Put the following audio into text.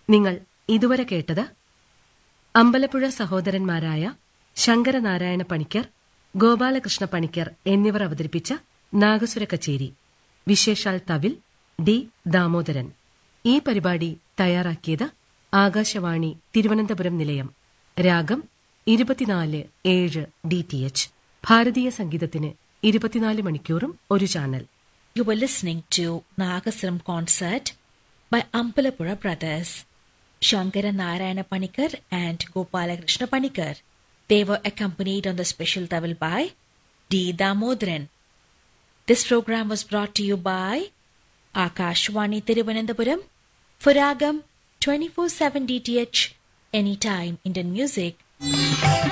നിങ്ങൾ ഇതുവരെ കേട്ടത് അമ്പലപ്പുഴ സഹോദരന്മാരായ ശങ്കരനാരായണ പണിക്കർ ഗോപാലകൃഷ്ണ പണിക്കർ എന്നിവർ അവതരിപ്പിച്ച നാഗസുര കച്ചേരി വിശേഷാൽ തവിൽ ഡി ദാമോദരൻ ഈ പരിപാടി തയ്യാറാക്കിയത് ആകാശവാണി തിരുവനന്തപുരം നിലയം രാഗം ഇരുപത്തിനാല് ഏഴ് ഡി ടി എച്ച് ഭാരതീയ സംഗീതത്തിന് ഇരുപത്തിനാല് മണിക്കൂറും ഒരു channel You were listening to Nagasuram concert by Ampalapura brothers, Shankara Narayana Panikar and Gopala Krishna Panikar. They were accompanied on the special table by D. Damodran. This program was brought to you by Akashwani Tiruvananthapuram for Ragam 24-7 DTH Anytime Indian Music.